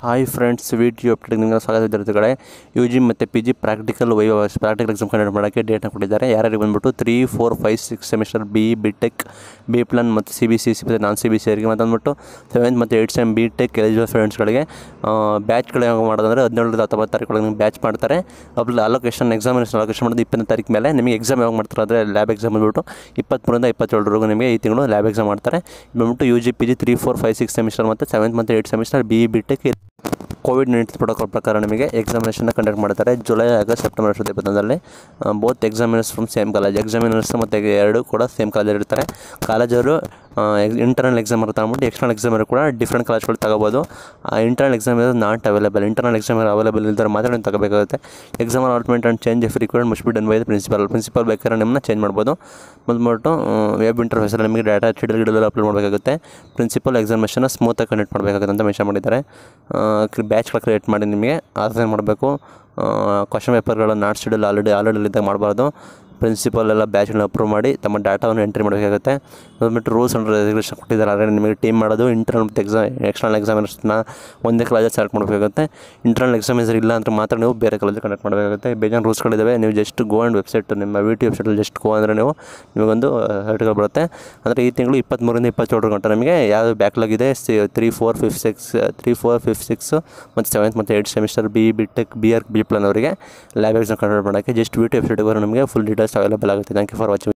hi friends video update ನಿಮಗೆ ಸ್ವಾಗತ ವಿದ್ಯಾರ್ಥಿಗಳೇ ಯು ಜಿ ಮತ್ತು P G practical why practical exam conduct ಮಾಡೋಕ್ಕೆ ಡೇಟ್ನ ಕೊಟ್ಟಿದ್ದಾರೆ ಯಾರ್ಯಾರಿಗೆ ಬಂದ್ಬಿಟ್ಟು three four five six semester B B tech B plan ಮತ್ತು ಸಿ ಬಿ ಸಿ ಸಿ ಮತ್ತು ನಾನ್ ಸಿ ಬಿ ಸಿ ಅವರಿಗೆ ಮತ್ತು ಅಂದ್ಬಿಟ್ಟು ಸೆವೆಂತ್ ಮತ್ತು eight sem B tech eligible ಫ್ರೆಂಡ್ಸ್ಗಳಿಗೆ ಬ್ಯಾಚ್ಗಳು ಯಾವಾಗ ಮಾಡೋದಂದರೆ ಹದಿನೇಳರಿಂದ ಹತ್ತೊಂಬತ್ತು ತಾರೀಕು ನಿಮ್ಗೆ ಬ್ಯಾಚ್ ಮಾಡ್ತಾರೆ ಅಪ್ಲ ಅಲೋಕೇಶನ್ ಎಕ್ಸಾಮಿನೇಷನ್ ಅಲೋಕೇಶನ್ ಮಾಡೋದು ಇಪ್ಪತ್ತನೇ ತಾರೀಕು ಮೇಲೆ ನಿಮಗೆ ಎಕ್ಸಾಮ್ ಯಾವಾಗ ಮಾಡ್ತಾರೆ ಅಂದರೆ ಲ್ಯಾಬ್ ಎಕ್ಸಾಮ್ ಬಂದ್ಬಿಟ್ಟು ಇಪ್ಪತ್ತ್ಮೂರರಿಂದ ಇಪ್ಪತ್ತೇಳರವರೆಗೂ ನಿಮಗೆ ಈ ತಿಂಗಳು ಲ್ಯಾಬ್ ಎಕ್ಸಾಮ್ ಮಾಡ್ತಾರೆ ಇದು ಬಂದ್ಬಿಟ್ಟು U G P G three four five six semester ಮತ್ತು ಸೆವೆಂತ್ ಮತ್ತು eight semester B B tech COVID nineteen protocol ಪ್ರಕಾರ ನಿಮಗೆ ಎಕ್ಸಾಮಿನೇಷನ್ನ ಕಂಡಕ್ಟ್ ಮಾಡ್ತಾರೆ ಜುಲೈ ಆಗಸ್ಟ್ ಸೆಪ್ಟೆಂಬರ್ ಎರಡು ಸಾವಿರದ ಇಪ್ಪತ್ತೊಂದರಲ್ಲಿ both examiners from same college examiners ಮತ್ತು ಎರಡು ಕೂಡ ಸೇಮ್ ಕಾಲೇಜಲ್ಲಿ ಇರ್ತಾರೆ ಕಾಲೇಜವರು ಇಂಟರ್ನಲ್ ಎಕ್ಸಾಮ್ ಇರುತ್ತೆ ಅಂದ್ಬಿಟ್ಟು ಎಕ್ಸ್ಟರ್ನಲ್ ಎಕ್ಸಾಮ್ ಕೂಡ ಡಿಫ್ರೆಂಟ್ ಕಾಲೇಜ್ಗಳು ತಗೋಬೋದು ಆ ಇಂಟರ್ನಲ್ ಎಕ್ಸಾಮ್ ಇರೋದು not available internal exam available ಇಲ್ದರೆ ಮಾತ್ರ ನೀವು ತಗೋಬೇಕಾಗುತ್ತೆ exam allotment and change if required must be done by the principal principal ಬೇಕಾದ್ರೆ ನಿಮ್ಮನ್ನ ಚೇಂಜ್ ಮಾಡ್ಬೋದು ಬಂದ್ಬಿಟ್ಟು ವೆಬ್ ಇಂಟರ್ಫೇಸಲ್ಲಿ ನಿಮಗೆ ಡಾಟಾ ಶೀಟ್ ಗಿಡದಲ್ಲಿ ಅಪ್ಲೋಡ್ ಮಾಡಬೇಕಾಗುತ್ತೆ ಪ್ರಿನ್ಸಿಪಲ್ ಎಕ್ಸಾಮಿನೇಷನ್ನ ಸ್ಮೂತಾಗಿ ಕಂಡಕ್ಟ್ ಮಾಡಬೇಕಾಗುತ್ತೆ ಅಂತ ಮೆನ್ಷನ್ ಮಾಡಿದ್ದಾರೆ ಬ್ಯಾಚ್ಗಳು ಕ್ರಿಯೇಟ್ ಮಾಡಿ ನಿಮಗೆ ಆರ್ಗನೈಸ್ ಮಾಡಬೇಕು ಕ್ವಶನ್ ಪೇಪರ್ಗಳು ನಾಟ್ ಶೆಡ್ಯೂಲ್ ಆಲ್ರೆಡಿ ಆಲ್ರೆಡಿ ಇದ್ದಾಗ ಮಾಡಬಾರ್ದು ಪ್ರಿನ್ಸಿಪಲ್ ಎಲ್ಲ ಬ್ಯಾಚ್ಗಳನ್ನ ಅಪ್ರೂವ್ ಮಾಡಿ ತಮ್ಮ ಡಾಟಾವನ್ನು ಎಂಟ್ರಿ ಮಾಡಬೇಕಾಗುತ್ತೆ ಬಂದ್ಬಿಟ್ಟು ರೂಲ್ಸ್ ಆ್ಯಂಡ್ ರೆಗ್ಯುಲೇಷನ್ ಕೊಟ್ಟಿದ್ದಾರೆ ಆಲ್ರೆಡಿ ನಿಮಗೆ ಟೀಮ್ ಮಾಡೋದು ಇಂಟರ್ನಲ್ ಮತ್ತು ಎಕ್ಸಾಮ್ ಎಕ್ಸ್ಟರ್ನಲ್ ಎಕ್ಸಾಮಿನೇಷನ್ನ ಒಂದೇ ಕಾಲೇಜಲ್ಲಿ ಸೆಲೆಕ್ಟ್ ಮಾಡಬೇಕಾಗುತ್ತೆ ಇಂಟರ್ನಲ್ ಎಕ್ಸಾಮಿನೇಷನ್ ಇಲ್ಲ ಅಂದರೆ ಮಾತ್ರ ನೀವು ಬೇರೆ ಕಾಲೇಜಲ್ಲಿ ಕಂಡಕ್ಟ್ ಮಾಡಬೇಕಾಗುತ್ತೆ ಬೇಜಾನ್ ರೂಲ್ಸ್ಗಳಿದ್ದಾವೆ ನೀವು ಜಸ್ಟ್ ಗೋ ಆ್ಯಂಡ್ ವೆಬ್ಸೈಟ್ ನಿಮ್ಮ ವಿ ಟಿ ವೆಬ್ಸೈಟಲ್ಲಿ ಜಸ್ಟ್ ಗೋ ಅಂದರೆ ನೀವು ನಿಮಗೊಂದು ಸರ್ಟಿಫಿಕೇಟ್ ಬರುತ್ತೆ ಅಂದರೆ ಈ ತಿಂಗಳು ಇಪ್ಪತ್ತ್ಮೂರಿಂದ ಇಪ್ಪತ್ತೇಳರ ಗಂಟೆ ನಮಗೆ ಯಾವುದು ಬ್ಯಾಕ್ಲಾಗ್ ಇದೆ C three four fifth six three four fifth six ಮತ್ತು ಸೆವೆಂತ್ ಮತ್ತು eight semester B B tech B R B plan ಅವರಿಗೆ ಲ್ಯಾಬ್ ಎಕ್ಸಾಮ್ ಕಂಡಕ್ಟ್ ಮಾಡೋಕ್ಕೆ ಜಸ್ಟ್ ವಿ ಟಿ ವೆಬ್ಸೈಟ್ಗೆ ನಮಗೆ ಫುಲ್ ಡೀಟೇಲ್ಸ್ ಅವೈಲೇಬಲ್ ಆಗುತ್ತೆ ಥ್ಯಾಂಕ್ ಯು ಫಾರ್ ವಾಚಿಂಗ್